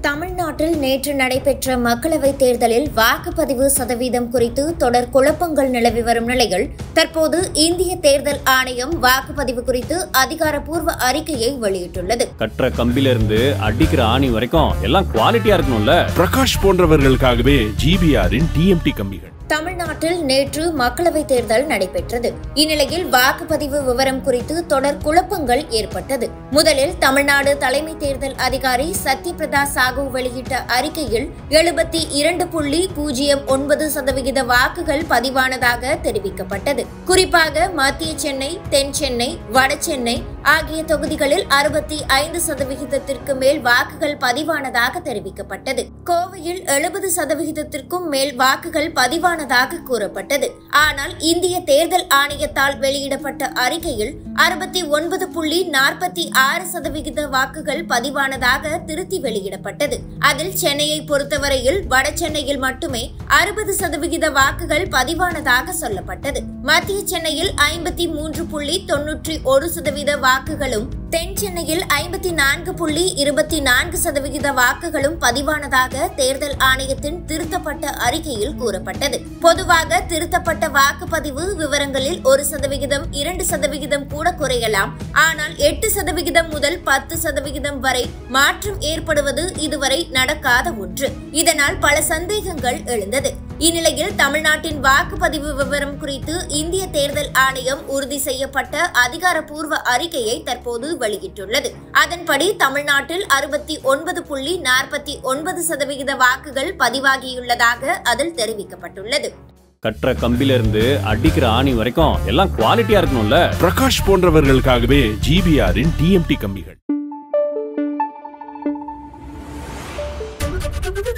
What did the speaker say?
தமிழ்நாட்டில் நேற்று நடைபெற்ற மக்களவைத் தேர்தலில் வாக்குப்பதிவு சதவீதம் குறித்து தொடர் குழப்பங்கள் நிலவி வரும் நிலையில் தற்போது இந்திய தேர்தல் ஆணையம் வாக்குப்பதிவு குறித்து அதிகாரப்பூர்வ அறிக்கையை வெளியிட்டுள்ளது கட்டுற கம்பில இருந்து அடிக்கிற ஆணி வரைக்கும் எல்லாம் குவாலிட்டியா இருக்கணும்ல பிரகாஷ் போன்றவர்களுக்காகவே ஜிபிஆரின் டிஎம்டி கம்பிகள் தமிழ்நாட்டில் நேற்று மக்களவைத் தேர்தல் நடைபெற்றது இந்நிலையில் வாக்குப்பதிவு விவரம் குறித்து தொடர் குழப்பங்கள் ஏற்பட்டது முதலில் தமிழ்நாடு தலைமை தேர்தல் அதிகாரி சத்யபிரதா சாகு வெளியிட்ட அறிக்கையில் எழுபத்தி இரண்டு புள்ளி பூஜ்ஜியம் ஒன்பது சதவிகித வாக்குகள் பதிவானதாக தெரிவிக்கப்பட்டது குறிப்பாக மத்திய சென்னை தென் சென்னை வட சென்னை ஆகிய தொகுதிகளில் அறுபத்தி ஐந்து சதவிகிதத்திற்கு மேல் வாக்குகள் பதிவானதாக தெரிவிக்கப்பட்டது கோவையில் எழுபது சதவிகிதத்திற்கும் மேல் வாக்குகள் பதிவானதாக கூறப்பட்டது ஆனால் இந்திய தேர்தல் ஆணையத்தால் வெளியிடப்பட்ட அறிக்கையில் அறுபத்தி ஒன்பது புள்ளி நாற்பத்தி ஆறு சதவிகித வாக்குகள் பதிவானதாக திருத்தி வெளியிடப்பட்டது அதில் சென்னையை பொறுத்தவரையில் வட சென்னையில் மட்டுமே அறுபது சதவிகித வாக்குகள் பதிவானதாக சொல்லப்பட்டது மத்திய சென்னையில் ஐம்பத்தி மூன்று புள்ளி தொன்னூற்றி ஒரு சதவீத வாக்குகளும் தென் சென்னையில் ஐம்பத்தி நான்கு புள்ளி இருபத்தி நான்கு சதவிகித வாக்குகளும் பதிவானதாக தேர்தல் ஆணையத்தின் திருத்தப்பட்ட அறிக்கையில் கூறப்பட்டது பொதுவாக திருத்தப்பட்ட வாக்குப்பதிவு விவரங்களில் ஒரு சதவிகிதம் இரண்டு சதவிகிதம் கூட குறையலாம் ஆனால் எட்டு சதவிகிதம் முதல் பத்து சதவிகிதம் வரை மாற்றம் ஏற்படுவது இதுவரை நடக்காத ஒன்று இதனால் பல சந்தேகங்கள் எழுந்தது இந்நிலையில் தமிழ்நாட்டின் வாக்குப்பதிவு விவரம் குறித்து இந்திய தேர்தல் ஆணையம் உறுதி செய்யப்பட்ட அதிகாரப்பூர்வ அறிக்கையை தற்போது வெளியிட்டுள்ளது அதன்படி தமிழ்நாட்டில் அறுபத்தி ஒன்பது புள்ளி நாற்பத்தி ஒன்பது சதவிகித வாக்குகள் பதிவாகியுள்ளதாக அதில் தெரிவிக்கப்பட்டுள்ளது கட்டுற கம்பில இருந்து அடிக்கிற ஆணி வரைக்கும் எல்லாம் குவாலிட்டியா இருக்கணும்ல பிரகாஷ் போன்றவர்களுக்காகவே ஜிபிஆரின் டிஎம்டி கம்பிகள்